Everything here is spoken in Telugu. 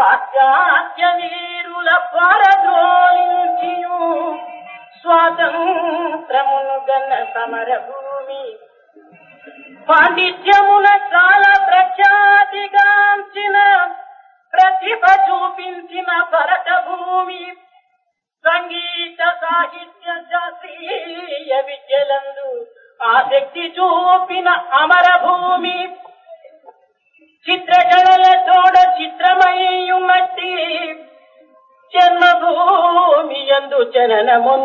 పాశ్చాత్య వీరుల పరద్రోలించియు స్వాతంత్రమును గన్న సమర భూమి పాండిత్యమున చాలా ప్రఖ్యాతిగాంచిన ప్రతిభ చూపించిన భరత భూమి సంగీత సాహిత్య శాస్త్రీయ విద్యలందు ఆసక్తి చూపిన అమర భూమి చిత్రకళల తోడ చిత్రమయ్యుమట్టి జన్మభూమి ఎందు జననము